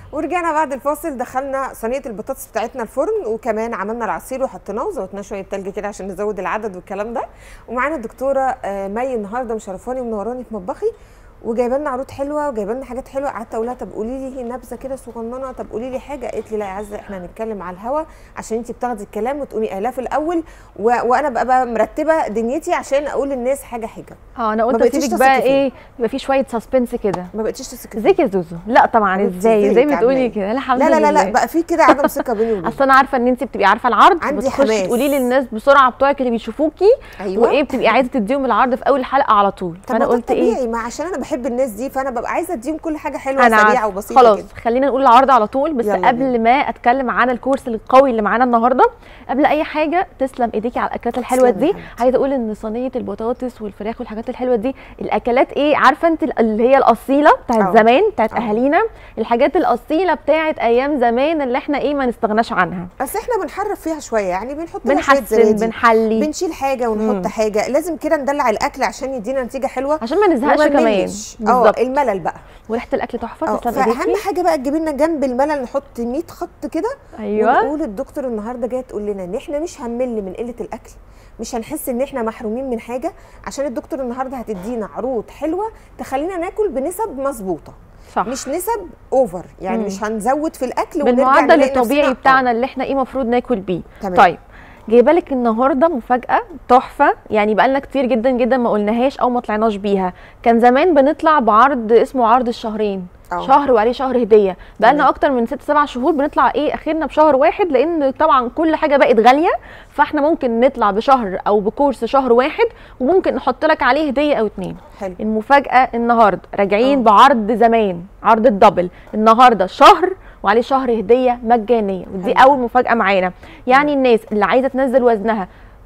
ورجعنا بعد الفاصل دخلنا صينيه البطاطس بتاعتنا الفرن وكمان عملنا العصير وحطيناه وزودنا شويه تلج كده عشان نزود العدد والكلام ده ومعانا الدكتوره آه، مي النهارده مشرفاني ومنوراني في مطبخي وجايبه لنا عروض حلوه وجايبه لنا حاجات حلوه قعدت اقول لها طب قولي لي نبذه كده صغننه طب قولي لي حاجه قالت لي لا يا عزه احنا هنتكلم على الهوا عشان انت بتاخدي الكلام وتقومي قايلاه في الاول و... وانا بقى, بقى مرتبه دنيتي عشان اقول للناس حاجه حاجه اه انا قلت بقيتيش اسيبك بقى تثقي فيه. ايه يبقى في شويه سسبنس كده ما بقتيش تثقي ازيك يا زوزو لا طبعا حبيبتي، ازاي ازيك زي ما عاملة تقولي ايه؟ كده الحمد لا لا لا لله لا بقى في كده عدم ثقه بيني وبينك اصل انا عارفه ان انت بتبقي عارفه العرض عندي بتخشي حماس. تقولي للناس بسرعه بتوعك اللي بيشوفوكي ايوه وايه بتبقي عايزه تديهم العرض في اول حلقه على طول طب فانا ما ده قلت ايه طبيعي ما عشان انا بحب الناس دي فانا ببقى عايزه اديهم كل حاجه حلوه انا سريعه عارفة. وبسيطه خلاص كده خلينا نقول العرض على طول بس يلا قبل بينا. ما اتكلم عن الكورس القوي اللي معانا النهارده قبل اي حاجه تسلم ايديكي على الاكلات الحلوه تسلم يا دي حبيبتي. عايزه اقول ان صينيه البطاطس والفراخ والحاجات الحلوه دي الاكلات ايه عارفه انت اللي هي الاصيله بتاعت اه. زمان بتاعت اه. اهالينا الحاجات الاصيله بتاعت ايام زمان اللي احنا ايه ما نستغناش عنها بس احنا بنحرف فيها شويه يعني بنحط لها شويه بنحسن زبادي بنحلي بنشيل حاجه ونحط مم. حاجه لازم كده ندلع الاكل عشان يدينا نتيجه حلوه عشان ما نزهقش وما كمان نملش. اه بالظبط الملل بقى وريحه الاكل تحفه اه تسلم فاهم ايديكي حاجه بقى تجيبي لنا جنب الملل نحط 100 خط كده ايوه ونقول الدكتور النهارده جايه تقول لنا ان احنا مش هنمل من قله الاكل مش هنحس ان احنا محرومين من حاجه عشان الدكتور النهارده هتدينا عروض حلوه تخلينا ناكل بنسب مظبوطه صح مش نسب اوفر يعني مم. مش هنزود في الاكل ونرجع بالمعدل نلاقي الطبيعي نفسنا- بتاعنا اللي احنا ايه المفروض ناكل بيه تمام. طيب جايبه لك النهارده مفاجاه تحفه يعني بقالنا كتير جدا جدا ما قلناهاش او ما طلعناش بيها كان زمان بنطلع بعرض اسمه عرض الشهرين اه. شهر وعليه شهر هديه بقالنا تمام. اكتر من ست سبع شهور بنطلع ايه اخرنا بشهر واحد لان طبعا كل حاجه بقت غاليه فاحنا ممكن نطلع بشهر او بكورس شهر واحد وممكن نحط لك عليه هديه او اتنين حلو المفاجاه النهارده راجعين اه. بعرض زمان عرض الدبل النهارده شهر وعليه شهر هديه مجانيه ودي حلو. اول مفاجاه معانا يعني الناس اللي عايزه تنزل وزنها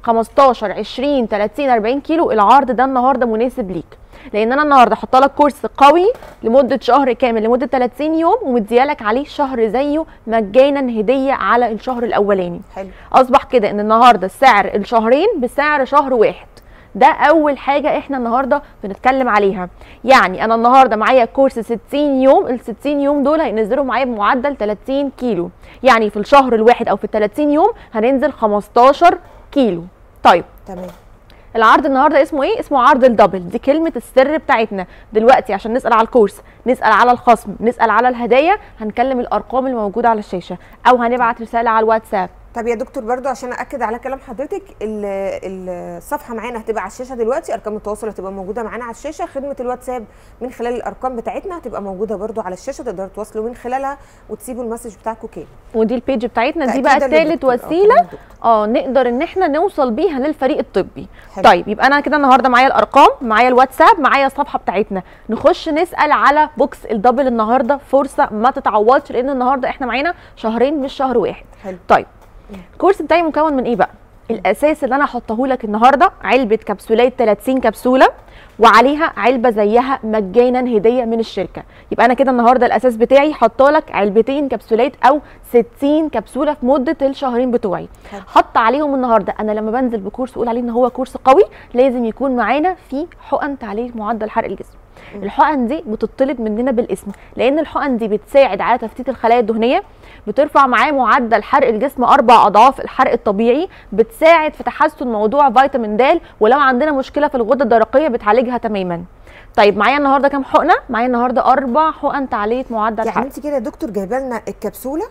15 20 30 40 كيلو العرض ده النهارده مناسب ليك لان انا النهارده حاطه لك كورس قوي لمده شهر كامل لمده 30 يوم ومديالك عليه شهر زيه مجانا هديه على الشهر الاولاني حلو اصبح كده ان النهارده سعر الشهرين بسعر شهر واحد ده اول حاجه احنا النهارده بنتكلم عليها يعني انا النهارده معايا كورس 60 يوم ال 60 يوم دول هينزلوا معايا بمعدل 30 كيلو يعني في الشهر الواحد او في ال 30 يوم هننزل 15 كيلو طيب تمام العرض النهارده اسمه ايه اسمه عرض الدبل دي كلمه السر بتاعتنا دلوقتي عشان نسال على الكورس نسال على الخصم نسال على الهدايا هنكلم الارقام اللي موجوده على الشاشه او هنبعت رساله على الواتساب طب يا دكتور برضو عشان اكد على كلام حضرتك ال- ال- الصفحه معانا هتبقى على الشاشه دلوقتي ارقام التواصل هتبقى موجوده معانا على الشاشه خدمه الواتساب من خلال الارقام بتاعتنا هتبقى موجوده برضو على الشاشه تقدروا تواصلوا من خلالها وتسيبوا المسج بتاعكم كام ودي البيج بتاعتنا دي تأكيداً بقى تالت للدكتور. آه، وسيله كلام الدكتور. اه نقدر ان احنا نوصل بيها للفريق الطبي حلو. طيب يبقى انا كده النهارده معايا الارقام معايا الواتساب معايا الصفحه بتاعتنا نخش نسال على بوكس الدبل النهارده فرصه ما تتعوضش لان النهارده احنا معانا شهرين مش شهر واحد حلو طيب الكورس بتاعي مكون من ايه بقى الاساس اللي انا هحطه لك النهارده علبه كبسولات 30 كبسوله وعليها علبه زيها مجانا هديه من الشركه يبقى انا كده النهارده الاساس بتاعي حاطه لك علبتين كبسولات او 60 كبسوله في مده الشهرين بتوعي حلو. حط عليهم النهارده انا لما بنزل بكورس اقول عليه ان هو كورس قوي لازم يكون معانا في حقن تعليل معدل حرق الجسم الحقن دي بتطلب مننا بالاسم لان الحقن دي بتساعد على تفتيت الخلايا الدهنيه بترفع معاه معدل حرق الجسم اربع اضعاف الحرق الطبيعي بتساعد في تحسن موضوع فيتامين د ولو عندنا مشكله في الغده الدرقيه بتعالجها تماما طيب معايا النهارده كام حقنه معايا النهارده اربع حقن تعليه معدل يعني حرق انت كده يا دكتور جايبه لنا الكبسوله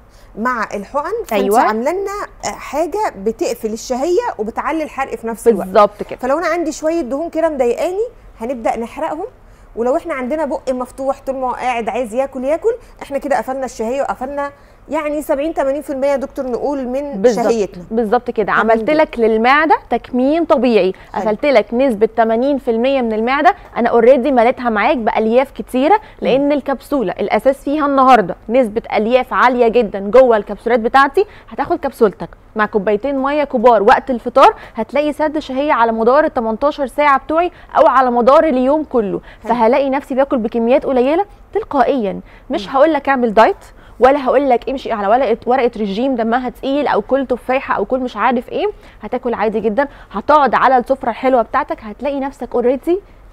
مع الحقن فانت أيوة. عامله لنا حاجه بتقفل الشهيه وبتعلي الحرق في نفس الوقت بالظبط كده فلو انا عندي شويه دهون كده مضايقاني هنبدا نحرقهم ولو احنا عندنا بق مفتوح طول ما هو قاعد عايز ياكل ياكل احنا كده قفلنا الشهيه وقفلنا يعني 70 80% يا دكتور نقول من بالظبط شهيتنا بالظبط كده تمام عملت جدا. لك للمعده تكمين طبيعي حلو. قفلت لك نسبه 80% من المعده انا اوريدي مليتها معاك بالياف كتيره لان الكبسوله الاساس فيها النهارده نسبه الياف عاليه جدا جوه الكبسولات بتاعتي هتاخد كبسولتك مع كوبايتين ميه كبار وقت الفطار هتلاقي سد شهيه على مدار ال 18 ساعه بتوعي او على مدار اليوم كله حلو. فهلاقي نفسي باكل بكميات قليله تلقائيا مش هقول لك اعمل دايت ولا هقول لك امشي على ورقه ورقه رجيم دمها تقيل او كل تفاحه او كل مش عارف ايه هتاكل عادي جدا هتقعد على السفره الحلوه بتاعتك هتلاقي نفسك اوريدي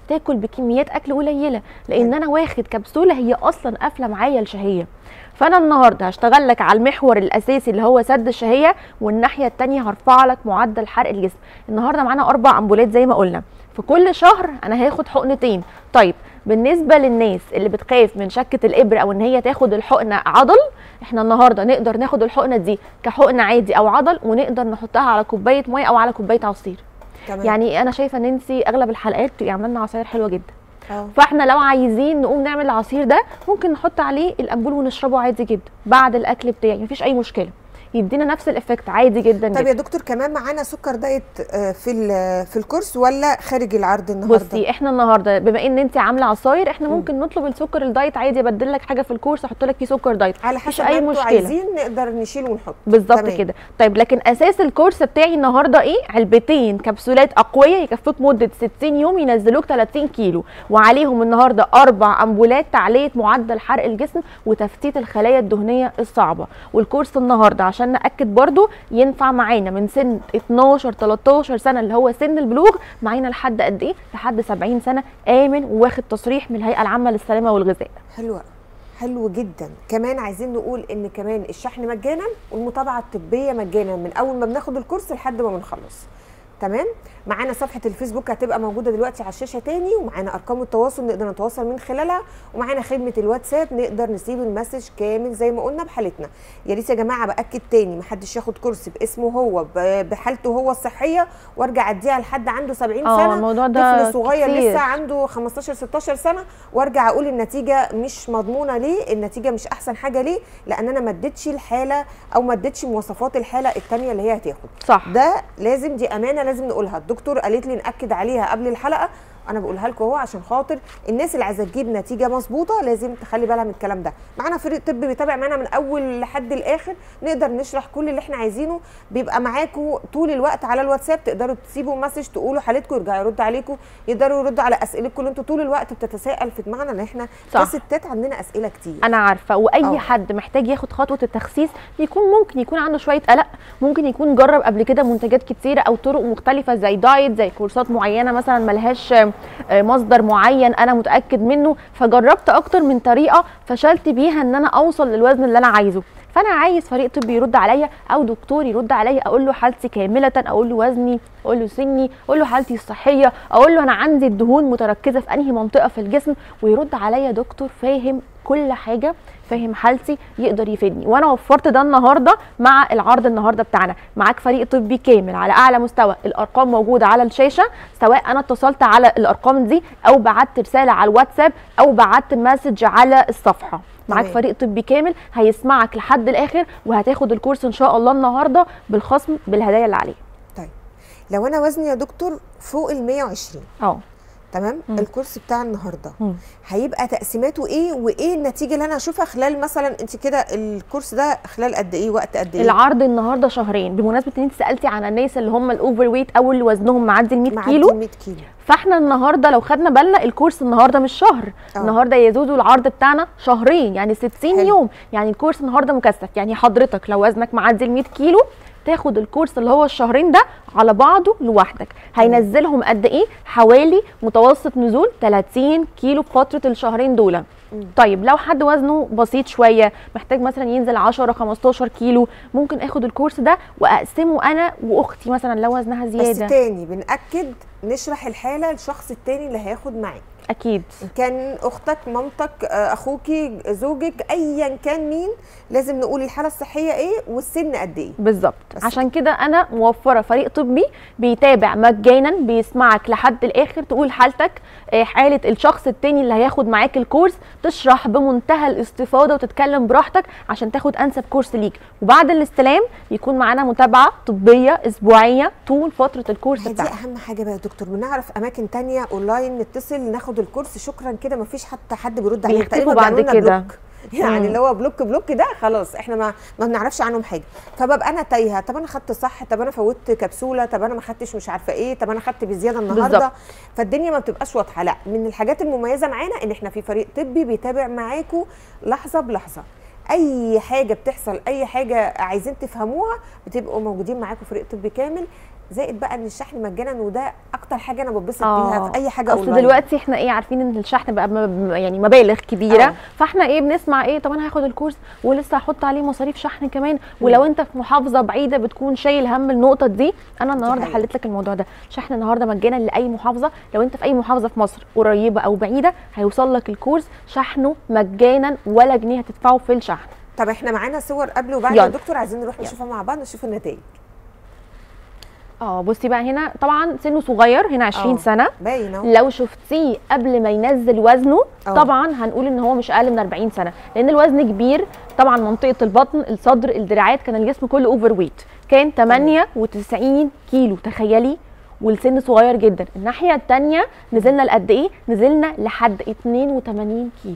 تاكل بكميات اكل قليله لان انا واخد كبسوله هي اصلا قافله معايا الشهيه فانا النهارده هشتغل لك على المحور الاساسي اللي هو سد الشهيه والناحيه الثانيه هرفع لك معدل حرق الجسم النهارده معانا اربع امبولات زي ما قلنا في كل شهر انا هاخد حقنتين طيب بالنسبه للناس اللي بتخاف من شكه الابره او ان هي تاخد الحقنه عضل احنا النهارده نقدر ناخد الحقنه دي كحقنه عادي او عضل ونقدر نحطها على كوبايه ميه او على كوبايه عصير تمام يعني انا شايفه ان انت اغلب الحلقات بتبقي عامله لنا عصاير حلوه جدا اه فاحنا لو عايزين نقوم نعمل العصير ده ممكن نحط عليه الامبول ونشربه عادي جدا بعد الاكل بتاعي مفيش اي مشكله يدينا نفس الافكت عادي جدا طب جدا يا دكتور كمان معانا سكر دايت آه، في ال- في الكورس ولا خارج العرض النهارده بصي احنا النهارده بما ان انت عامله عصاير احنا ممكن نطلب السكر الدايت عادي ابدل لك حاجه في الكورس احط لك فيه سكر دايت على مفيش حسب ما اي انتوا مشكله عايزين نقدر نشيل ونحط بالظبط تمام. كده طيب لكن اساس الكورس بتاعي النهارده ايه علبتين كبسولات اقويه يكفوك مده 60 يوم ينزلوك 30 كيلو وعليهم النهارده اربع امبولات تعليه معدل حرق الجسم وتفتيت الخلايا الدهنيه الصعبه والكورس النهارده عشان ناكد برضو ينفع معانا من سن 12 13 سنه اللي هو سن البلوغ معانا لحد قد ايه لحد 70 سنه امن وواخد تصريح من الهيئه العامه للسلامه والغذاء حلوة حلو جدا كمان عايزين نقول ان كمان الشحن مجانا والمتابعه الطبيه مجانا من اول ما بناخد الكورس لحد ما بنخلص تمام معانا صفحه الفيسبوك هتبقى موجوده دلوقتي على الشاشه تاني ومعانا ارقام التواصل نقدر نتواصل من خلالها ومعانا خدمه الواتساب نقدر نسيب المسج كامل زي ما قلنا بحالتنا يا ريت يا جماعه باكد تاني محدش ياخد كورس باسمه هو ب- بحالته هو الصحيه وارجع اديها لحد عنده 70 اه سنه الموضوع ده طفل صغير كتير. لسه عنده 15 16 سنه وارجع اقول النتيجه مش مضمونه ليه النتيجه مش احسن حاجه ليه لان انا ما اديتش الحاله او ما اديتش مواصفات الحاله الثانيه اللي هي هتاخد صح ده لازم دي امانه لازم نقولها الدكتور قالت لي ناكد عليها قبل الحلقه انا بقولها لكم اهو عشان خاطر الناس اللي عايزه تجيب نتيجه مظبوطه لازم تخلي بالها من الكلام ده معانا فريق طب بيتابع معانا من اول لحد الاخر نقدر نشرح كل اللي احنا عايزينه بيبقى معاكم طول الوقت على الواتساب تقدروا تسيبوا مسج تقولوا حالتكم يرجع يرد عليكم يقدروا يردوا على اسئلتكم اللي انتوا طول الوقت بتتساءل في دماغنا ان احنا صح. كستات عندنا اسئله كتير انا عارفه واي اه. حد محتاج ياخد خطوه التخسيس يكون ممكن يكون عنده شويه قلق ممكن يكون جرب قبل كده منتجات كتيره او طرق مختلفه زي دايت زي كورسات معينه مثلا ملهاش آه، مصدر معين انا متاكد منه فجربت اكتر من طريقه فشلت بيها ان انا اوصل للوزن اللي انا عايزه فانا عايز فريق طبي يرد عليا او دكتور يرد عليا اقول له حالتي كامله اقول له وزني اقول له سني اقول له حالتي الصحيه اقول له انا عندي الدهون متركزه في انهي منطقه في الجسم ويرد عليا دكتور فاهم كل حاجه فاهم حالتي يقدر يفيدني وانا وفرت ده النهارده مع العرض النهارده بتاعنا معاك فريق طبي كامل على اعلى مستوى الارقام موجوده على الشاشه سواء انا اتصلت على الارقام دي او بعت رساله على الواتساب او بعت مسج على الصفحه معاك تمام. فريق طبي كامل هيسمعك لحد الاخر وهتاخد الكورس ان شاء الله النهارده بالخصم بالهدايا اللي عليه طيب لو انا وزني يا دكتور فوق ال 120 اه تمام مم. الكورس بتاع النهارده مم. هيبقى تقسيماته ايه وايه النتيجه اللي انا هشوفها خلال مثلا انت كده الكورس ده خلال قد ايه وقت قد ايه العرض النهارده شهرين بمناسبه ان انت سالتي عن الناس اللي هم الاوفر ويت او اللي وزنهم معدي ال 100 معدي كيلو 100 كيلو فاحنا النهارده لو خدنا بالنا الكورس النهارده مش شهر اه. النهارده يا زوزو العرض بتاعنا شهرين يعني 60 حلو. يوم يعني الكورس النهارده مكثف يعني حضرتك لو وزنك معدي ال 100 كيلو تاخد الكورس اللي هو الشهرين ده على بعضه لوحدك هينزلهم قد ايه حوالي متوسط نزول 30 كيلو في فتره الشهرين دول طيب لو حد وزنه بسيط شويه محتاج مثلا ينزل 10 15 كيلو ممكن اخد الكورس ده واقسمه انا واختي مثلا لو وزنها بس زياده تاني بنأكد نشرح الحالة للشخص التاني اللي هياخد معاك اكيد إن كان أختك مامتك آه، أخوكي زوجك أيا كان مين لازم نقول الحالة الصحية إيه والسن قد إيه بالظبط بس عشان كده انا موفره فريق طبي بيتابع مجانا بيسمعك لحد الاخر تقول حالتك آه، حاله الشخص التاني اللي هياخد معاك الكورس تشرح بمنتهى الاستفاضه وتتكلم براحتك عشان تاخد انسب كورس ليك وبعد الاستلام يكون معانا متابعه طبيه اسبوعيه طول فتره الكورس هي دي بتاعك أهم حاجة بقى يا دكتور بنعرف أماكن تانية أونلاين نتصل ناخد الكورس شكرا كده مفيش حتى حد بيرد علينا بيختفوا تقريبا بعد بيعملوا لنا كده. بلوك. يعني مم. اللي هو بلوك بلوك ده خلاص احنا ما ما بنعرفش عنهم حاجه فببقى انا تايهه طب انا خدت صح طب انا فوتت كبسوله طب انا ما خدتش مش عارفه ايه طب انا خدت بزياده النهارده بالظبط. فالدنيا ما بتبقاش واضحه لا من الحاجات المميزه معانا ان احنا في فريق طبي بيتابع معاكم لحظه بلحظه اي حاجه بتحصل اي حاجه عايزين تفهموها بتبقوا موجودين معاكم فريق طبي كامل زائد بقى ان الشحن مجانا وده اكتر حاجه انا بتبسط آه. بيها في اي حاجه اصل اونلاين دلوقتي احنا ايه عارفين ان الشحن بقى م- يعني مبالغ كبيره آه. فاحنا ايه بنسمع ايه طب انا هاخد الكورس ولسه هحط عليه مصاريف شحن كمان ولو انت في محافظه بعيده بتكون شايل هم النقطه دي انا النهارده حقيقة. حليت لك الموضوع ده شحن النهارده مجانا لاي محافظه لو انت في اي محافظه في مصر قريبه او بعيده هيوصل لك الكورس شحنه مجانا ولا جنيه هتدفعه في الشحن طب احنا معانا صور قبل وبعد يلا. يا دكتور عايزين نروح يلا. نشوفها مع بعض نشوف النتائج اه بصي بقى هنا طبعا سنه صغير هنا 20 آه. سنه باين اهو لو شفتيه قبل ما ينزل وزنه أه. طبعا هنقول ان هو مش اقل من 40 سنه لان الوزن كبير طبعا منطقه البطن الصدر الدراعات كان الجسم كله اوفر ويت كان 98 كيلو تخيلي والسن صغير جدا الناحيه الثانيه نزلنا لقد ايه نزلنا لحد 82 كيلو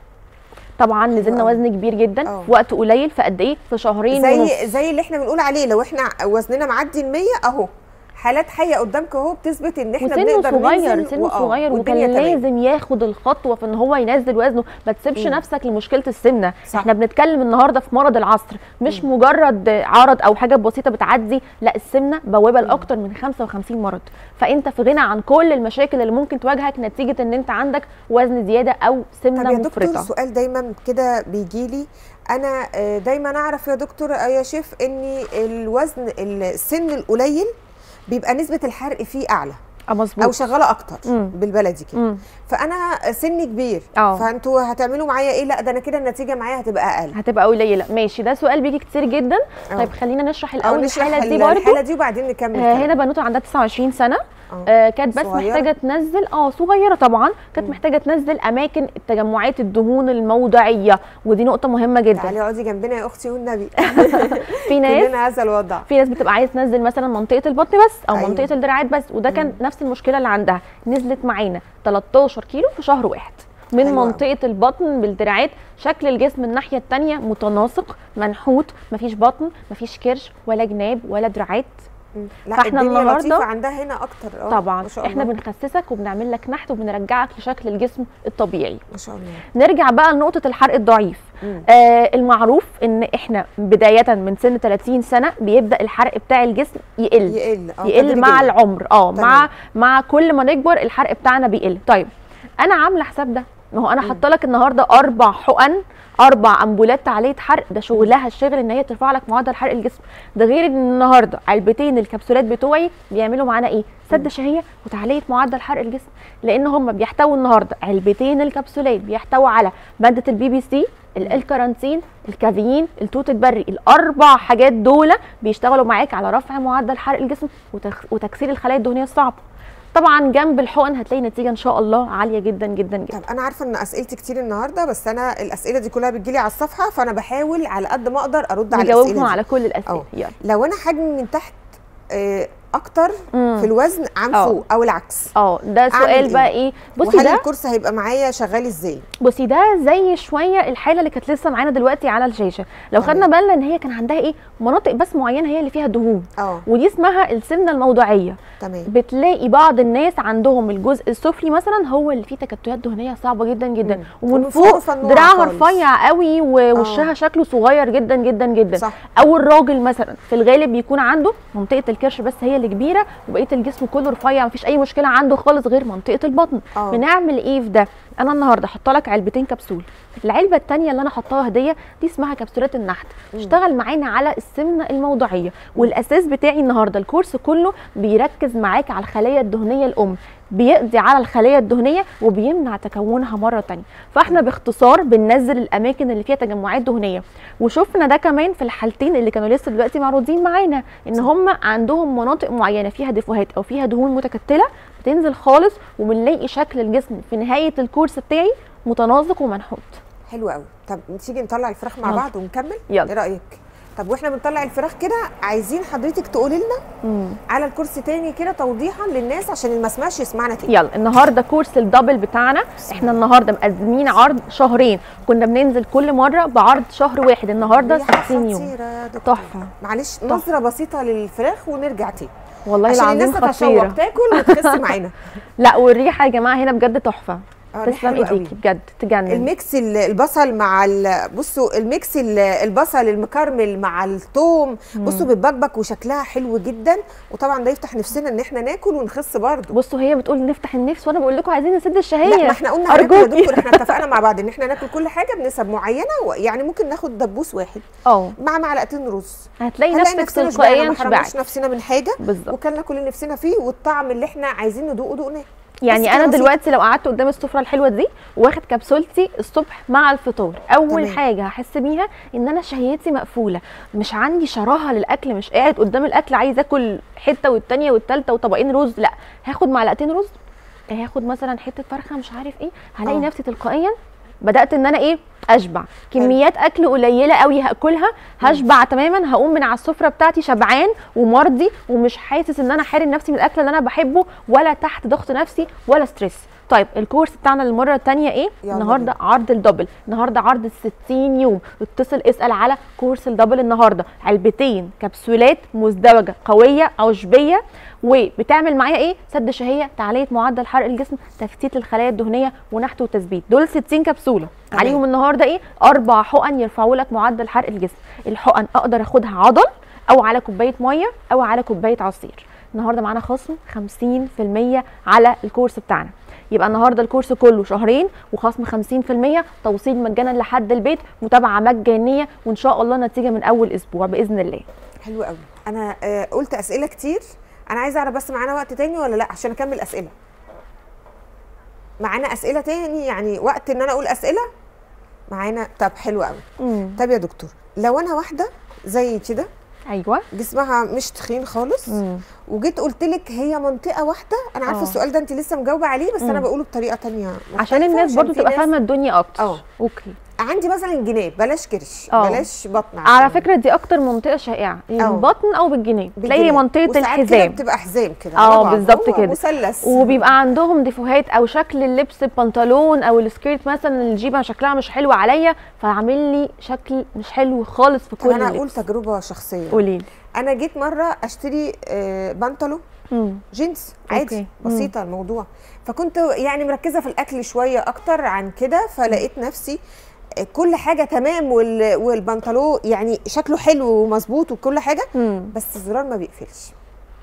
طبعا نزلنا أوي. وزن كبير جدا أه. في وقت قليل في قد ايه في شهرين ونص زي زي اللي احنا بنقول عليه لو احنا وزننا معدي ال 100 اهو حالات حيه قدامك اهو بتثبت ان احنا وسنه بنقدر صغير ننزل سنه وآه، صغير والدنيا وكان تمام. لازم ياخد الخطوه في ان هو ينزل وزنه ما تسيبش مم. نفسك لمشكله السمنه صح. احنا بنتكلم النهارده في مرض العصر مش مجرد عرض او حاجه بسيطه بتعدي لا السمنه بوابه لاكتر من 55 مرض فانت في غنى عن كل المشاكل اللي ممكن تواجهك نتيجه ان انت عندك وزن زياده او طب سمنه يا دكتور مفرطه سؤال دايما كده بيجي لي انا آه، دايما اعرف يا دكتور آه، يا شيف ان الوزن السن القليل بيبقى نسبه الحرق فيه اعلى اه مظبوط او شغاله اكتر مم. بالبلدي كده مم. فانا سني كبير اه. فانتوا هتعملوا معايا ايه لا ده انا كده النتيجه معايا هتبقى اقل هتبقى قليله ماشي ده سؤال بيجي كتير جدا اه. طيب خلينا نشرح او الاول نشرح الحاله دي ال- برضه الحاله دي وبعدين نكمل آه كلام. هنا بنوته عندها 29 سنه اه. آه كانت بس صغيرة؟ محتاجه تنزل اه صغيره طبعا كانت محتاجه تنزل اماكن تجمعات الدهون الموضعيه ودي نقطه مهمه جدا تعالي اقعدي جنبنا يا اختي والنبي في ناس كلنا هذا الوضع في ناس بتبقى عايز تنزل مثلا منطقه البطن بس او أيوة. أيوة. منطقه الدراعات بس وده كان نفس المشكله اللي عندها نزلت معانا 13 كيلو في شهر واحد من حلو أوي. منطقه البطن بالدراعات شكل الجسم الناحيه الثانيه متناسق منحوت مفيش بطن مفيش كرش ولا جناب ولا دراعات مم. لا فاحنا الدنيا النهاردة- لطيفة عندها هنا اكتر اه طبعا ما شاء احنا الله. بنخسسك وبنعمل لك نحت وبنرجعك لشكل الجسم الطبيعي ما شاء الله نرجع بقى لنقطه الحرق الضعيف مم. آه المعروف ان احنا بدايه من سن 30 سنه بيبدا الحرق بتاع الجسم يقل يقل اه يقل مع تدريجياً. العمر اه تمام. مع مع كل ما نكبر الحرق بتاعنا بيقل طيب انا عامله حساب ده ما هو انا حاطه لك النهارده اربع حقن اربع امبولات تعليه حرق ده شغلها الشغل ان هي ترفع لك معدل حرق الجسم ده غير ان النهارده علبتين الكبسولات بتوعي بيعملوا معانا ايه سد شهيه وتعليه معدل حرق الجسم لان هم بيحتووا النهارده علبتين الكبسولات بيحتووا على ماده البي بي سي ال- الكارانتين الكافيين التوت البري الاربع حاجات دول بيشتغلوا معاك على رفع معدل حرق الجسم وتخ- وتكسير الخلايا الدهنيه الصعبه طبعا جنب الحقن هتلاقي نتيجه ان شاء الله عاليه جدا جدا جدا طب انا عارفه ان اسئلتي كتير النهارده بس انا الاسئله دي كلها بتجيلي على الصفحه فانا بحاول على قد ما اقدر ارد على نجاوبهم الاسئله دي. على كل الاسئله أه. يلا لو انا حجمي من تحت آه، اكتر مم. في الوزن عن أه. فوق او العكس اه ده أعمل سؤال إيه؟ بقى ايه بصي وهل ده الكورس هيبقى معايا شغال ازاي بصي ده زي شويه الحاله اللي كانت لسه معانا دلوقتي على الشاشه لو تمام. خدنا بالنا ان هي كان عندها ايه مناطق بس معينه هي اللي فيها دهون اه ودي اسمها السمنه الموضعيه تمام بتلاقي بعض الناس عندهم الجزء السفلي مثلا هو اللي فيه تكتلات دهنيه صعبه جدا جدا مم. ومن ومن فوق فوق فنوعة دراعها خالص. رفيع قوي ووشها شكله صغير جدا جدا جدا صح او الراجل مثلا في الغالب بيكون عنده منطقه الكرش بس هي اللي كبيره وبقيه الجسم كله رفيع مفيش اي مشكله عنده خالص غير منطقه البطن اه بنعمل ايه في ده انا النهارده حاطه لك علبتين كبسول العلبه الثانيه اللي انا حطاها هديه دي اسمها كبسولات النحت مم. اشتغل معانا على السمنه الموضعيه والاساس بتاعي النهارده الكورس كله بيركز معاك على الخلايا الدهنيه الام بيقضي على الخلايا الدهنيه وبيمنع تكونها مره تانية فاحنا باختصار بننزل الاماكن اللي فيها تجمعات دهنيه وشفنا ده كمان في الحالتين اللي كانوا لسه دلوقتي معروضين معانا ان هم عندهم مناطق معينه فيها ديفوهات او فيها دهون متكتله بتنزل خالص وبنلاقي شكل الجسم في نهايه الكورس بتاعي متناسق ومنحوت حلو قوي طب تيجي نطلع الفراخ مع يلا. بعض ونكمل يلا. ايه رايك طب واحنا بنطلع الفراخ كده عايزين حضرتك تقولي لنا على الكورس تاني كده توضيحا للناس عشان اللي ما سمعش يسمعنا تاني يلا النهارده كورس الدبل بتاعنا احنا النهارده مقدمين عرض شهرين كنا بننزل كل مره بعرض شهر واحد النهارده ريحة 60 يوم خطيرة يا دكتور. تحفه معلش نظره بسيطه للفراخ ونرجع تاني والله عشان العظيم الناس تتشوق خطيره تاكل وتخس معانا لا والريحه يا جماعه هنا بجد تحفه آه، ده تسلم حلو قوي. ايديكي بجد تجنن الميكس ال- البصل مع ال- بصوا الميكس ال- البصل المكرمل مع الثوم بصوا بتبكبك وشكلها حلو جدا وطبعا ده يفتح نفسنا ان احنا ناكل ونخس برضه بصوا هي بتقول نفتح النفس وانا بقول لكم عايزين نسد الشهيه لا ما احنا قلنا هناكل يا أرجوكي. دكتور احنا اتفقنا مع بعض ان احنا ناكل كل حاجه بنسب معينه و- يعني ممكن ناخد دبوس واحد اه مع معلقتين رز هتلاقي هنلاقي نفسك نفسنا شبعنا تلقائيا ما حرمناش شبعت نفسنا من حاجه بالظبط وكلنا كل اللي نفسنا فيه والطعم اللي احنا عايزين ندوقه دقناه يعني كده انا بسيط. دلوقتي لو قعدت قدام السفره الحلوه دي واخد كبسولتي الصبح مع الفطار اول تمام. حاجه هحس بيها ان انا شهيتي مقفوله مش عندي شراهه للاكل مش قاعد قدام الاكل عايز اكل حته والتانيه والتالته وطبقين رز لا هاخد معلقتين رز هاخد مثلا حته فرخه مش عارف ايه هلاقي آه. نفسي تلقائيا بدات ان انا ايه اشبع كميات اكل قليله قوي هاكلها هشبع تماما هقوم من على السفره بتاعتي شبعان ومرضي ومش حاسس ان انا حارم نفسي من الاكل اللي انا بحبه ولا تحت ضغط نفسي ولا ستريس طيب الكورس بتاعنا المره الثانيه ايه يلا النهارده عرض الدبل النهارده عرض ال 60 يوم اتصل اسال على كورس الدبل النهارده علبتين كبسولات مزدوجه قويه عشبيه وبتعمل معايا ايه سد شهيه تعليه معدل حرق الجسم تفتيت الخلايا الدهنيه ونحت وتثبيت دول 60 كبسوله تمام. عليهم النهارده ايه اربع حقن يرفعوا لك معدل حرق الجسم الحقن اقدر اخدها عضل او على كوبايه ميه او على كوبايه عصير النهارده معانا خصم 50% على الكورس بتاعنا يبقى النهارده الكورس كله شهرين وخصم 50% توصيل مجانا لحد البيت متابعه مجانيه وان شاء الله نتيجه من اول اسبوع باذن الله حلو قوي انا آه قلت اسئله كتير انا عايزه اعرف بس معانا وقت تاني ولا لا عشان اكمل اسئله معانا اسئله تاني يعني وقت ان انا اقول اسئله معانا طب حلو قوي امم طب يا دكتور لو انا واحده زي كده ايوه جسمها مش تخين خالص مم. وجيت قلت لك هي منطقه واحده انا عارفه آه. السؤال ده انت لسه مجاوبه عليه بس انا مم. بقوله بطريقه تانية عشان مختلفة، الناس برضو في تبقى ناس- فاهمه الدنيا اكتر اه. اوكي عندي مثلا جناب بلاش كرش اه. بلاش بطن على عشان- فكره دي اكتر منطقه شائعه اه. البطن او بالجناب تلاقي بالجناب. منطقه وساعات كده الحزام بتبقى حزام كده اه، على بعض. بالظبط هو كده. مثلث وبيبقى عندهم ديفوهات او شكل اللبس البنطلون او السكيرت مثلا الجيبه شكلها مش حلو عليا فعامل لي شكل مش حلو خالص في طب كل انا اللبس اقول تجربه شخصيه قولي لي انا جيت مره اشتري آه، بنطلون جينز عادي أوكي. بسيطه الموضوع فكنت يعني مركزه في الاكل شويه اكتر عن كده فلقيت نفسي آه، كل حاجه تمام وال- والبنطلون يعني شكله حلو ومظبوط وكل حاجه مم. بس الزرار ما بيقفلش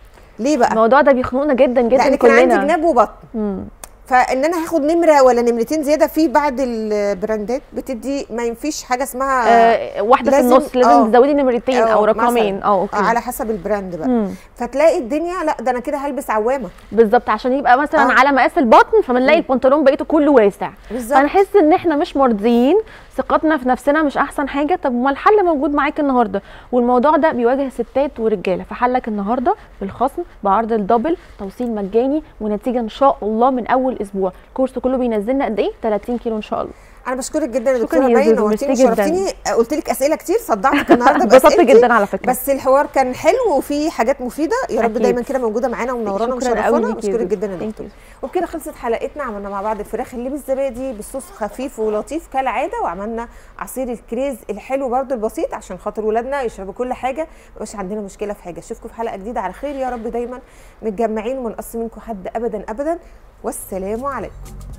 ليه بقى الموضوع ده بيخنقنا جدا جدا لان كان عندي كلنا جناب وبطن مم. فان انا هاخد نمره ولا نمرتين زياده في بعض البراندات بتدي ما ينفيش حاجه اسمها آه واحده في لازم- النص لازم اه. تزودي نمرتين او اه، رقمين مثلا. اه اوكي على حسب البراند بقى مم. فتلاقي الدنيا لا ده انا كده هلبس عوامه بالظبط عشان يبقى مثلا اه. على مقاس البطن فبنلاقي البنطلون بقيته كله واسع بالظبط فنحس ان احنا مش مرضيين ثقتنا في نفسنا مش احسن حاجه طب ما الحل موجود معاك النهارده والموضوع ده بيواجه ستات ورجاله فحلك النهارده بالخصم بعرض الدبل توصيل مجاني ونتيجه ان شاء الله من اول اسبوع الكورس كله بينزلنا قد ايه 30 كيلو ان شاء الله انا بشكرك جدا يا شكرا دكتوره يا مي زوزو، نورتيني ميرسي جدا. وشرفتيني قلت لك اسئله كتير صدعتك النهارده اتبسطت باسئلتي جدا على فكره بس الحوار كان حلو وفي حاجات مفيده يا رب أكيد. دايما كده موجوده معانا ومنورانا شكرا قوي ومشرفانا ليكي يا بشكرك زوزو. جدا يا Thank دكتور you. وبكده خلصت حلقتنا عملنا مع بعض الفراخ اللي بالزبادي بالصوص خفيف ولطيف كالعاده وعملنا عصير الكريز الحلو برده البسيط عشان خاطر ولادنا يشربوا كل حاجه مبقاش عندنا مشكله في حاجه اشوفكم في حلقه جديده على خير يا رب دايما متجمعين وما نقص منكم حد ابدا ابدا والسلام عليكم